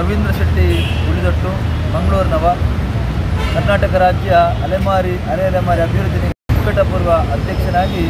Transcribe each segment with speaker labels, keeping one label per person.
Speaker 1: ರವೀಂದ್ರ ಶೆಟ್ಟಿ ಉಳಿದೊಟ್ಟು ಮಂಗಳೂರಿನವ ಕರ್ನಾಟಕ ರಾಜ್ಯ ಅಲೆಮಾರಿ ಅರೆ ಅಲೆಮಾರಿ ಅಭಿವೃದ್ಧಿ ನಿಗಮ ನಿಕಟಪೂರ್ವ ಅಧ್ಯಕ್ಷನಾಗಿ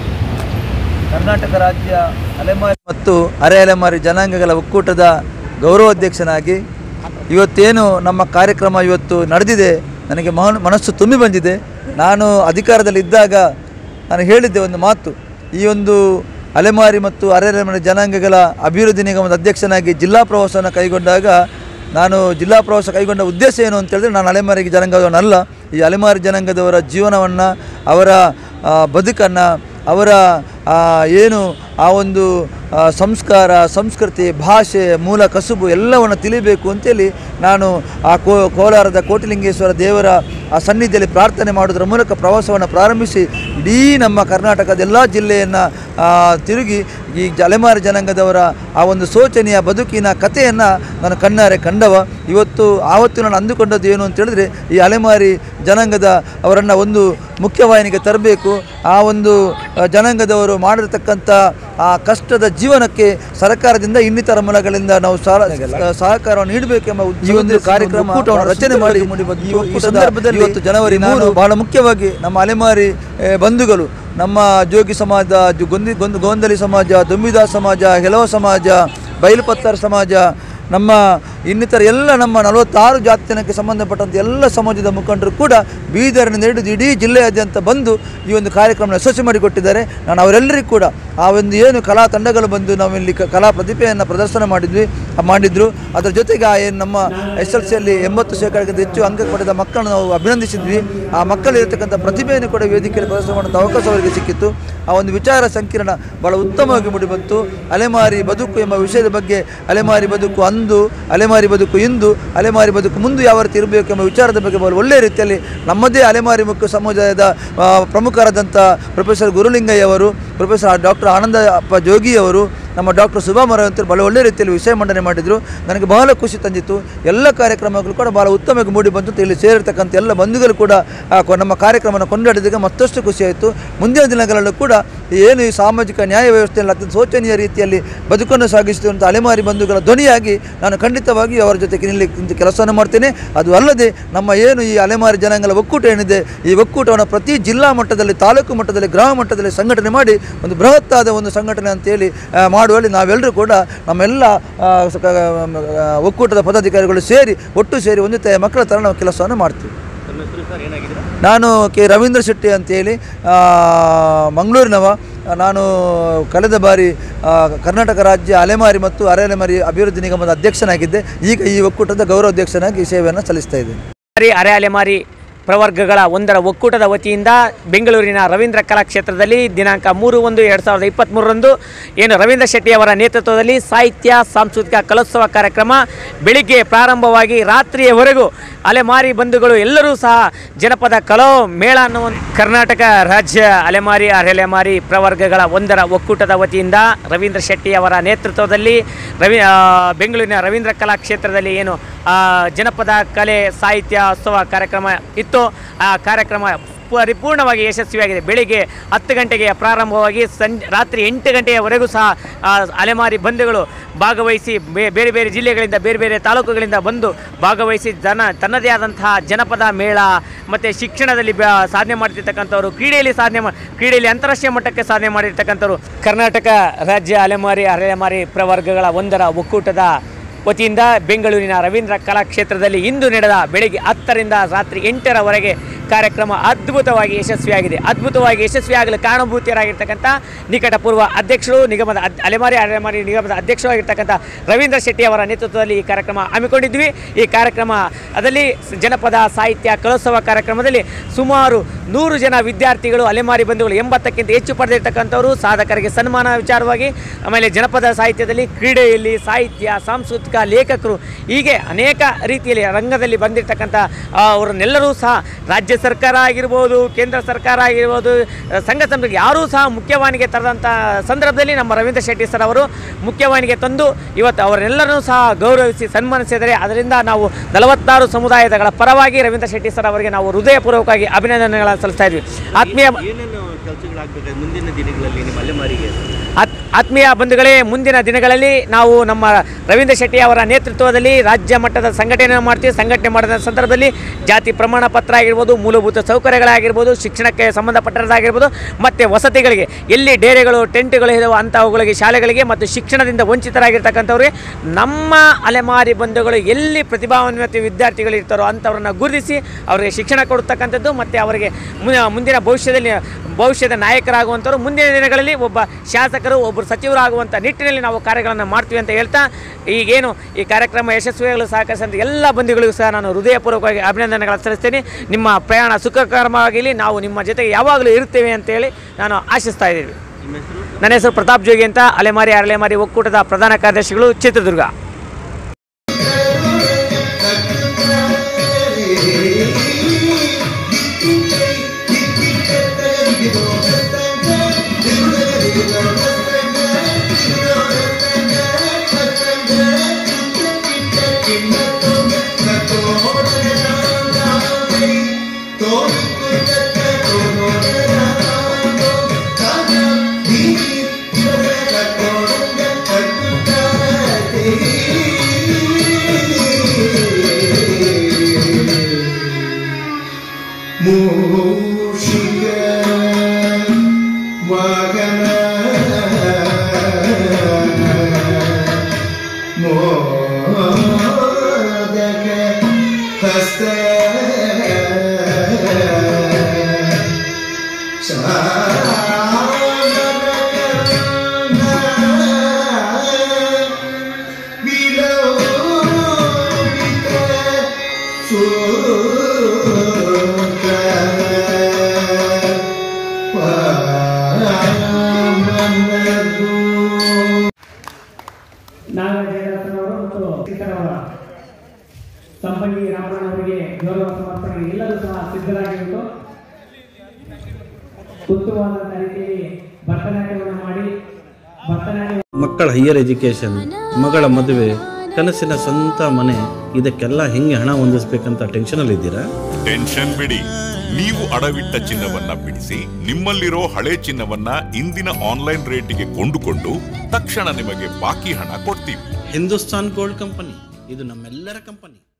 Speaker 1: ಕರ್ನಾಟಕ ರಾಜ್ಯ ಅಲೆಮಾರಿ ಮತ್ತು ಅರೆ ಅಲೆಮಾರಿ ಜನಾಂಗಗಳ ಒಕ್ಕೂಟದ ಗೌರವಾಧ್ಯಕ್ಷನಾಗಿ ಇವತ್ತೇನು ನಮ್ಮ ಕಾರ್ಯಕ್ರಮ ಇವತ್ತು ನಡೆದಿದೆ ನನಗೆ ಮಹ ಮನಸ್ಸು ತುಂಬಿ ಬಂದಿದೆ ನಾನು ಅಧಿಕಾರದಲ್ಲಿದ್ದಾಗ ನಾನು ಹೇಳಿದ್ದೆ ಒಂದು ಮಾತು ಈ ಒಂದು ಅಲೆಮಾರಿ ಮತ್ತು ಅರೆ ಅಲೆಮಾರಿ ಜನಾಂಗಗಳ ಅಭಿವೃದ್ಧಿ ನಿಗಮದ ಅಧ್ಯಕ್ಷನಾಗಿ ಜಿಲ್ಲಾ ಪ್ರವಾಸವನ್ನು ಕೈಗೊಂಡಾಗ ನಾನು ಜಿಲ್ಲಾ ಪ್ರವಾಸ ಕೈಗೊಂಡ ಉದ್ದೇಶ ಏನು ಅಂತ ಹೇಳಿದ್ರೆ ನಾನು ಅಲೆಮಾರಿ ಜನಾಂಗದವನಲ್ಲ ಈ ಅಲೆಮಾರಿ ಜನಾಂಗದವರ ಜೀವನವನ್ನು ಅವರ ಬದುಕನ್ನು ಅವರ ಆ, ಏನು ಆ ಒಂದು ಆ, ಸಂಸ್ಕಾರ ಸಂಸ್ಕೃತಿ ಭಾಷೆ ಮೂಲ ಕಸುಬು ಎಲ್ಲವನ್ನು ತಿಳಿಬೇಕು ಅಂತೇಳಿ ನಾನು ಆ ಕೋ ಕೋಲಾರದ ಕೋಟಿಲಿಂಗೇಶ್ವರ ದೇವರ ಆ ಸನ್ನಿಧಿಯಲ್ಲಿ ಪ್ರಾರ್ಥನೆ ಮಾಡೋದ್ರ ಮೂಲಕ ಪ್ರವಾಸವನ್ನು ಪ್ರಾರಂಭಿಸಿ ಇಡೀ ನಮ್ಮ ಕರ್ನಾಟಕದ ಎಲ್ಲ ಜಿಲ್ಲೆಯನ್ನು ತಿರುಗಿ ಈ ಅಲೆಮಾರಿ ಜನಾಂಗದವರ ಆ ಒಂದು ಶೋಚನೀಯ ಬದುಕಿನ ಕಥೆಯನ್ನು ನಾನು ಕಣ್ಣಾರೆ ಕಂಡವ ಇವತ್ತು ಆವತ್ತು ನಾನು ಅಂದುಕೊಂಡದ್ದು ಏನು ಅಂತ ಹೇಳಿದ್ರೆ ಈ ಅಲೆಮಾರಿ ಜನಾಂಗದ ಅವರನ್ನು ಒಂದು ಮುಖ್ಯವಾಹಿನಿಗೆ ತರಬೇಕು ಆ ಒಂದು ಆ, ಜನಾಂಗದವರು ಮಾಡಿರ್ತಕ್ಕಂಥ ಆ ಕಷ್ಟದ ಜೀವನಕ್ಕೆ ಸರ್ಕಾರದಿಂದ ಇನ್ನಿತರ ಮೂಲಗಳಿಂದ ನಾವು ಸಾಲ- ಸಹಕಾರವನ್ನು ನೀಡಬೇಕೆಂಬ ಉದ್ದೇಶ- ಈ ಒಂದು ಕಾರ್ಯಕ್ರಮ ಒಕ್ಕೂಟವನ್ನು ರಚನೆ ಮಾಡಿ ಈ ಒಕ್ಕೂಟದ ಸಂದರ್ಭದಲ್ಲಿ ಇವತ್ತು ಜನವರಿ ಮೂರು ಬಹಳ ಮುಖ್ಯವಾಗಿ ನಮ್ಮ ಅಲೆಮಾರಿ ಏ, ಬಂಧುಗಳು ನಮ್ಮ ಜೋಗಿ ಸಮಾಜ ಜು- ಗೊಂದಿ ಗೊಂದು ಗೋಂದಲಿ ಸಮಾಜ ದುಂಬಿದಾಸ್ ಸಮಾಜ ಹೆಲವ ಸಮಾಜ ಬೈಲುಪತ್ತರ್ ಸಮಾಜ ನಮ್ಮ ಇನ್ನಿತರ ಎಲ್ಲ ನಮ್ಮ ನಲವತ್ತಾರು ಜಾತಿ ಜನಕ್ಕೆ ಸಂಬಂಧಪಟ್ಟಂಥ ಎಲ್ಲ ಸಮಾಜದ ಮುಖಂಡರು ಕೂಡ ಬೀದರ್ನಿಂದ ಹಿಡಿದು ಇಡೀ ಜಿಲ್ಲೆಯಾದ್ಯಂತ ಬಂದು ಈ ಒಂದು ಕಾರ್ಯಕ್ರಮ ಯಶಸ್ವಿ ಮಾಡಿಕೊಟ್ಟಿದ್ದಾರೆ ನಾನು ಅವರೆಲ್ಲರಿಗೂ ಕೂಡ ಆ ಒಂದು ಏನು ಕಲಾ ತಂಡಗಳು ಬಂದು ನಾವಿಲ್ಲಿ ಕ- ಕಲಾ ಪ್ರತಿಭೆಯನ್ನು ಪ್ರದರ್ಶನ ಮಾಡಿದ್ವಿ ಆ ಮಾಡಿದ್ರು ಅದರ ಜೊತೆಗೆ ಆ ಏನು ನಮ್ಮ ಎಸ್ ಎಲ್ ಸಿಯಲ್ಲಿ ಎಂಬತ್ತು ಶೇಕಡಕ್ಕಿಂತ ಹೆಚ್ಚು ಅಂಕ ಪಡೆದ ಮಕ್ಕಳನ್ನು ನಾವು ಅಭಿನಂದಿಸಿದ್ವಿ ಆ ಮಕ್ಕಳಿರತಕ್ಕಂಥ ಪ್ರತಿಭೆಯನ್ನು ಕೂಡ ವೇದಿಕೆಯಲ್ಲಿ ಪ್ರದರ್ಶನ ಮಾಡುವಂಥ ಅವಕಾಶ ಅವರಿಗೆ ಸಿಕ್ಕಿತ್ತು ಆ ಒಂದು ವಿಚಾರ ಸಂಕಿರಣ ಬಹಳ ಉತ್ತಮವಾಗಿ ಮೂಡಿಬಂತು ಅಲೆಮಾರಿ ಬದುಕು ಎಂಬ ವಿಷಯದ ಬಗ್ಗೆ ಅಲೆಮಾರಿ ಬದುಕು ಅಂದು ಅಲೆಮಾರಿ ಬದುಕು ಇಂದು ಅಲೆಮಾರಿ ಬದುಕು ಮುಂದೆ ಯಾವ ರೀತಿ ಇರಬೇಕು ಎಂಬ ವಿಚಾರದ ಬಗ್ಗೆ ಬಹಳ ಒಳ್ಳೆಯ ರೀತಿಯಲ್ಲಿ ನಮ್ಮದೇ ಅಲೆಮಾರಿ ಮುಖ್ಯ ಸಮುದಾಯದ ಆ, ಪ್ರಮುಖರಾದಂಥ ಪ್ರೊಫೆಸರ್ ಗುರುಲಿಂಗಯ್ಯ ಅವರು ಪ್ರೊಫೆಸರ್ ಡಾಕ್ಟರ್ ಆನಂದ ಅಪ್ಪ ಜೋಗಿಯವರು ನಮ್ಮ ಡಾಕ್ಟರ್ ಸುಭಾಮರ ಅಂತ ಬಹಳ ಒಳ್ಳೆ ರೀತಿಯಲ್ಲಿ ವಿಷಯ ಮಂಡನೆ ಮಾಡಿದರು ನನಗೆ ಬಹಳ ಖುಷಿ ತಂದಿತ್ತು ಎಲ್ಲ ಕಾರ್ಯಕ್ರಮಗಳು ಕೂಡ ಬಹಳ ಉತ್ತಮವಾಗಿ ಮೂಡಿ ಬಂತು ಅಂತ ಇಲ್ಲಿ ಸೇರಿರ್ತಕ್ಕಂಥ ಎಲ್ಲ ಬಂಧುಗಳು ಕೂಡ ಆ, ಕೊ- ನಮ್ಮ ಕಾರ್ಯಕ್ರಮವನ್ನು ಕೊಂಡಾಡಿದಾಗ ಮತ್ತಷ್ಟು ಖುಷಿಯಾಯಿತು ಮುಂದಿನ ದಿನಗಳಲ್ಲೂ ಕೂಡ ಏನು ಈ ಸಾಮಾಜಿಕ ನ್ಯಾಯ ವ್ಯವಸ್ಥೆಯಲ್ಲಿ ಅತ್ಯಂತ ಶೋಚನೀಯ ರೀತಿಯಲ್ಲಿ ಬದುಕನ್ನು ಸಾಗಿಸುವಂಥ ಅಲೆಮಾರಿ ಬಂಧುಗಳ ಧ್ವನಿಯಾಗಿ ನಾನು ಖಂಡಿತವಾಗಿ ಅವರ ಜೊತೆಗೆ ನಿಲ್ಲಿ ನಿಂತು ಕೆಲಸವನ್ನು ಮಾಡ್ತೇನೆ ಅದು ಅಲ್ಲದೆ ನಮ್ಮ ಏನು ಈ ಅಲೆಮಾರಿ ಜನಾಂಗಗಳ ಒಕ್ಕೂಟ ಏನಿದೆ ಈ ಒಕ್ಕೂಟವನ್ನು ಪ್ರತಿ ಜಿಲ್ಲಾ ಮಟ್ಟದಲ್ಲಿ ತಾಲೂಕು ಮಟ್ಟದಲ್ಲಿ ಗ್ರಾಮ ಮಟ್ಟದಲ್ಲಿ ಸಂಘಟನೆ ಮಾಡಿ ಒಂದು ಬೃಹತ್ತಾದ ಒಂದು ಸಂಘಟನೆ ಅಂತೇಳಿ ಆ, ಮಾಡುವಲ್ಲಿ ನಾವೆಲ್ಲರೂ ಕೂಡ ನಮ್ಮೆಲ್ಲ ಆ, ಸ- ಕ- ಆ, ಒಕ್ಕೂಟದ ಪದಾಧಿಕಾರಿಗಳು ಸೇರಿ ಒಟ್ಟು ಸೇರಿ ಒಂದು ತೆ- ಮಕ್ಕಳ ಥರ ನಾವು ಕೆಲಸವನ್ನು ಮಾಡ್ತೀವಿ
Speaker 2: ತಮ್ಮ ಹೆಸರು ಸರ್ ಏನಾಗಿದೆ
Speaker 1: ನಾನು ಕೆ ರವೀಂದ್ರ ಶೆಟ್ಟಿ ಅಂತೇಳಿ ಆ, ಮಂಗಳೂರಿನವ ನಾನು ಕಳೆದ ಬಾರಿ ಆ, ಕರ್ನಾಟಕ ರಾಜ್ಯ ಅಲೆಮಾರಿ ಮತ್ತು ಅರೆ ಅಲೆಮಾರಿ ಅಭಿವೃದ್ಧಿ ನಿಗಮದ ಅಧ್ಯಕ್ಷನಾಗಿದ್ದೆ ಈಗ ಈ ಒಕ್ಕೂಟದ ಗೌರವಾಧ್ಯಕ್ಷನಾಗಿ ಸೇವೆಯನ್ನು ಸಲ್ಲಿಸ್ತಾ ಇದ್ದೇನೆ
Speaker 3: ಅರೆ ಅರೆ ಅಲೆಮಾರಿ ಪ್ರವರ್ಗಗಳ ಒಂದರ ಒಕ್ಕೂಟದ ವತಿಯಿಂದ ಬೆಂಗಳೂರಿನ ರವೀಂದ್ರ ಕಲಾಕ್ಷೇತ್ರದಲ್ಲಿ ದಿನಾಂಕ ಮೂರು ಒಂದು ಎರಡು ಸಾವಿರದ ಇಪ್ಪತ್ತ್ಮೂರರಂದು ಏನು ರವೀಂದ್ರ ಶೆಟ್ಟಿಯವರ ನೇತೃತ್ವದಲ್ಲಿ ಸಾಹಿತ್ಯ ಸಾಂಸ್ಕೃತಿಕ ಕಲೋತ್ಸವ ಕಾರ್ಯಕ್ರಮ ಬೆಳಿಗ್ಗೆ ಪ್ರಾರಂಭವಾಗಿ ರಾತ್ರಿಯವರೆಗೂ ಅಲೆಮಾರಿ ಬಂಧುಗಳು ಎಲ್ಲರೂ ಸಹ ಜನಪದ ಕಲೋ ಮೇಳ ಅನ್ನುವ ಕರ್ನಾಟಕ ರಾಜ್ಯ ಅಲೆಮಾರಿ ಅರೆಲೆಮಾರಿ ಪ್ರವರ್ಗಗಳ ಒಂದರ ಒಕ್ಕೂಟದ ವತಿಯಿಂದ ರವೀಂದ್ರ ಶೆಟ್ಟಿಯವರ ನೇತೃತ್ವದಲ್ಲಿ ರವಿ ಆ, ಬೆಂಗಳೂರಿನ ರವೀಂದ್ರ ಕಲಾಕ್ಷೇತ್ರದಲ್ಲಿ ಏನು ಆ, ಜನಪದ ಕಲೆ ಸಾಹಿತ್ಯ ಉತ್ಸವ ಕಾರ್ಯಕ್ರಮ ಇತ್ತು ಆ ಕಾರ್ಯಕ್ರಮ ಪರಿಪೂರ್ಣವಾಗಿ ಯಶಸ್ವಿಯಾಗಿದೆ ಬೆಳಿಗ್ಗೆ ಹತ್ತು ಗಂಟೆಗೆ ಪ್ರಾರಂಭವಾಗಿ ಸಂಜೆ ರಾತ್ರಿ ಎಂಟು ಗಂಟೆಯವರೆಗೂ ಸಹ ಆ, ಅಲೆಮಾರಿ ಬಂಧುಗಳು ಭಾಗವಹಿಸಿ ಬೇ- ಬೇರೆ ಬೇರೆ ಜಿಲ್ಲೆಗಳಿಂದ ಬೇರೆ ಬೇರೆ ತಾಲೂಕುಗಳಿಂದ ಬಂದು ಭಾಗವಹಿಸಿ ಜನ ತನ್ನದೇ ಆದಂತಹ ಜನಪದ ಮೇಳ ಮತ್ತು ಶಿಕ್ಷಣದಲ್ಲಿ ಬ- ಸಾಧನೆ ಮಾಡ್ತಿರ್ತಕ್ಕಂಥವ್ರು ಕ್ರೀಡೆಯಲ್ಲಿ ಸಾಧನೆ ಮಾ ಕ್ರೀಡೆಯಲ್ಲಿ ಅಂತಾರಾಷ್ಟ್ರೀಯ ಮಟ್ಟಕ್ಕೆ ಸಾಧನೆ ಮಾಡಿರ್ತಕ್ಕಂಥವ್ರು ಕರ್ನಾಟಕ ರಾಜ್ಯ ಅಲೆಮಾರಿ ಅಲೆಮಾರಿ ಪ್ರವರ್ಗಗಳ ಒಂದರ ಒಕ್ಕೂಟದ ವತಿಯಿಂದ ಬೆಂಗಳೂರಿನ ರವೀಂದ್ರ ಕಲಾಕ್ಷೇತ್ರದಲ್ಲಿ ಇಂದು ನಡೆದ ಬೆಳಗ್ಗೆ ಹತ್ತರಿಂದ ರಾತ್ರಿ ಎಂಟರವರೆಗೆ ಕಾರ್ಯಕ್ರಮ ಅದ್ಭುತವಾಗಿ ಯಶಸ್ವಿಯಾಗಿದೆ ಅದ್ಭುತವಾಗಿ ಯಶಸ್ವಿಯಾಗಲು ಕಾರಣಭೂತರಾಗಿರ್ತಕ್ಕಂಥ ನಿಕಟಪೂರ್ವ ಅಧ್ಯಕ್ಷರು ನಿಗಮದ ಅದ್- ಅಲೆಮಾರಿ ಅಲೆಮಾರಿ ನಿಗಮದ ಅಧ್ಯಕ್ಷರಾಗಿರ್ತಕ್ಕಂಥ ರವೀಂದ್ರ ಶೆಟ್ಟಿ ಅವರ ನೇತೃತ್ವದಲ್ಲಿ ಈ ಕಾರ್ಯಕ್ರಮ ಹಮ್ಮಿಕೊಂಡಿದ್ವಿ ಈ ಕಾರ್ಯಕ್ರಮ ಅದರಲ್ಲಿ ಸ- ಜನಪದ ಸಾಹಿತ್ಯ ಕಲೋತ್ಸವ ಕಾರ್ಯಕ್ರಮದಲ್ಲಿ ಸುಮಾರು ನೂರು ಜನ ವಿದ್ಯಾರ್ಥಿಗಳು ಅಲೆಮಾರಿ ಬಂಧುಗಳು ಎಂಬತ್ತಕ್ಕಿಂತ ಹೆಚ್ಚು ಪಡೆದಿರ್ತಕ್ಕಂಥವರು ಸಾಧಕರಿಗೆ ಸನ್ಮಾನ ವಿಚಾರವಾಗಿ ಆಮೇಲೆ ಜನಪದ ಸಾಹಿತ್ಯದಲ್ಲಿ ಕ್ರೀಡೆಯಲ್ಲಿ ಸಾಹಿತ್ಯ ಸಾಂಸ್ಕೃತಿಕ ಲೇಖಕರು ಹೀಗೆ ಅನೇಕ ರೀತಿಯಲ್ಲಿ ರಂಗದಲ್ಲಿ ಬಂದಿರತಕ್ಕಂಥ ಅವರನ್ನೆಲ್ಲರೂ ಸಹ ರಾಜ್ಯ ಸರ್ಕಾರ ಆಗಿರ್ಬೋದು ಕೇಂದ್ರ ಸರ್ಕಾರ ಆಗಿರ್ಬೋದು ಆ, ಸಂಘ ಸಂಸ್ಥೆಗೆ ಯಾರೂ ಸಹ ಮುಖ್ಯವಾಹಿನಿಗೆ ತರದಂಥ ಸಂದರ್ಭದಲ್ಲಿ ನಮ್ಮ ರವೀಂದ್ರ ಶೆಟ್ಟಿ ಸರ್ ಅವರು ಮುಖ್ಯವಾಹಿನಿಗೆ ತಂದು ಇವತ್ತು ಅವರೆಲ್ಲರನ್ನೂ ಸಹ ಗೌರವಿಸಿ ಸನ್ಮಾನಿಸಿದರೆ ಅದರಿಂದ ನಾವು ನಲವತ್ತಾರು ಸಮುದಾಯಗಳ ಪರವಾಗಿ ರವೀಂದ್ರ ಶೆಟ್ಟಿ ಸರ್ ಅವರಿಗೆ ನಾವು ಹೃದಯಪೂರ್ವಕವಾಗಿ ಅಭಿನಂದನೆಗಳನ್ನು ಸಲ್ಲಿಸ್ತಾ ಇದ್ವಿ ಆತ್ಮೀಯ
Speaker 2: ಏನೇನು ಕೆಲಸಗಳಾಗಬೇಕಾದ್ರೆ ಮುಂದಿನ ದಿನಗಳಲ್ಲಿ ನಿಮ್ಮ ಅಲೆಮಾರಿಗೆ
Speaker 3: ಆತ್ ಆತ್ಮೀಯ ಬಂಧುಗಳೇ ಮುಂದಿನ ದಿನಗಳಲ್ಲಿ ನಾವು ನಮ್ಮ ರವೀಂದ್ರ ಶೆಟ್ಟಿ ಅವರ ನೇತೃತ್ವದಲ್ಲಿ ರಾಜ್ಯ ಮಟ್ಟದ ಸಂಘಟನೆಯನ್ನು ಮಾಡ್ತೀವಿ ಸಂಘಟನೆ ಮಾಡಿದ ಸಂದರ್ಭದಲ್ಲಿ ಜಾತಿ ಪ್ರಮಾಣ ಪತ್ರ ಆಗಿರ್ಬೋದು ಮೂಲಭೂತ ಸೌಕರ್ಯಗಳಾಗಿರ್ಬೋದು ಶಿಕ್ಷಣಕ್ಕೆ ಸಂಬಂಧಪಟ್ಟದ್ದಾಗಿರ್ಬೋದು ಮತ್ತು ವಸತಿಗಳಿಗೆ ಎಲ್ಲಿ ಡೇರೆಗಳು ಟೆಂಟ್ಗಳು ಇದಾವೆ ಅಂಥವುಗಳಿಗೆ ಶಾಲೆಗಳಿಗೆ ಮತ್ತು ಶಿಕ್ಷಣದಿಂದ ವಂಚಿತರಾಗಿರ್ತಕ್ಕಂಥವ್ರಿಗೆ ನಮ್ಮ ಅಲೆಮಾರಿ ಬಂಧುಗಳು ಎಲ್ಲಿ ಪ್ರತಿಭಾನ್ವಿತ ವಿದ್ಯಾರ್ಥಿಗಳು ಇರ್ತಾರೋ ಅಂಥವ್ರನ್ನ ಗುರುತಿಸಿ ಅವರಿಗೆ ಶಿಕ್ಷಣ ಕೊಡ್ತಕ್ಕಂಥದ್ದು ಮತ್ತು ಅವರಿಗೆ ಮು- ಮುಂದಿನ ಭವಿಷ್ಯದಲ್ಲಿ ಭವಿಷ್ಯದ ನಾಯಕರಾಗುವಂಥವ್ರು ಮುಂದಿನ ದಿನಗಳಲ್ಲಿ ಒಬ್ಬ ಶಾಸಕರು ಒಬ್ಬರು ಸಚಿವರಾಗುವಂಥ ನಿಟ್ಟಿನಲ್ಲಿ ನಾವು ಕಾರ್ಯಗಳನ್ನು ಮಾಡ್ತೀವಿ ಅಂತ ಹೇಳ್ತಾ ಈಗೇನು ಈ ಕಾರ್ಯಕ್ರಮ ಯಶಸ್ವಿಯಾಗಲು ಸಹಕರಿಸಿದಂಥ ಎಲ್ಲ ಬಂಧುಗಳಿಗೂ ಸಹ ನಾನು ಹೃದಯಪೂರ್ವಕವಾಗಿ ಅಭಿನಂದನೆಗಳು ಸಲ್ಲಿಸ್ತೇನೆ ನಿಮ್ಮ ಪ್ರಯಾಣ ಸುಖಕರವಾಗಿರಲಿ ನಾವು ನಿಮ್ಮ ಜೊತೆಗೆ ಯಾವಾಗಲೂ ಇರ್ತೇವೆ ಅಂತೇಳಿ ನಾನು ಆಶಿಸ್ತಾ ಇದ್ದೀವಿ ನನ್ನ ಹೆಸರು ಪ್ರತಾಪ್ ಜೋಗಿ ಅಂತ ಅಲೆಮಾರಿ ಅಲೆಮಾರಿ ಒಕ್ಕೂಟದ ಪ್ರಧಾನ ಕಾರ್ಯದರ್ಶಿಗಳು ಚಿತ್ರದುರ್ಗ
Speaker 2: ಮೂಷಿಕ ವಾಗನ ಮೋದಕ ಹಸ್ತ
Speaker 3: ನಾಗರಾಜನವರು ಮತ್ತು ಶಿಖರವರ ಸಂಪಂಗಿ ರಾಮಣ್ಣ ಅವರಿಗೆ ಗೌರವ ಸಮರ್ಪಣೆ ಎಲ್ಲರೂ ಸಹ ಸಿದ್ಧರಾಗಿರುವುದು ಉತ್ತಮವಾದಂಥ ರೀತಿಯಲ್ಲಿ ಭರತನಾಟ್ಯವನ್ನು ಮಾಡಿ ಭರತನಾಟ್ಯ
Speaker 4: ಮಕ್ಕಳ ಹೈಯರ್ ಎಜುಕೇಷನ್ ಮಗಳ ಮದುವೆ ಕನಸಿನ ಸ್ವಂತ ಮನೆ ಇದಕ್ಕೆಲ್ಲ ಹೆಂಗೆ ಹಣ ಹೊಂದಿಸ್ಬೇಕಂತ ಟೆನ್ಷನಲ್ಲಿದ್ದೀರಾ
Speaker 5: ಟೆನ್ಷನ್ ಬಿಡಿ ನೀವು ಅಡವಿಟ್ಟ ಚಿನ್ನವನ್ನ ಬಿಡಿಸಿ ನಿಮ್ಮಲ್ಲಿರೋ ಹಳೆ ಚಿನ್ನವನ್ನ ಇಂದಿನ ಆನ್ಲೈನ್ ರೇಟಿಗೆ ಕೊಂಡುಕೊಂಡು ತಕ್ಷಣ ನಿಮಗೆ ಬಾಕಿ ಹಣ ಕೊಡ್ತೀವಿ
Speaker 4: ಹಿಂದೂಸ್ತಾನ್ ಗೋಲ್ಡ್ ಕಂಪನಿ ಇದು ನಮ್ಮೆಲ್ಲರ ಕಂಪನಿ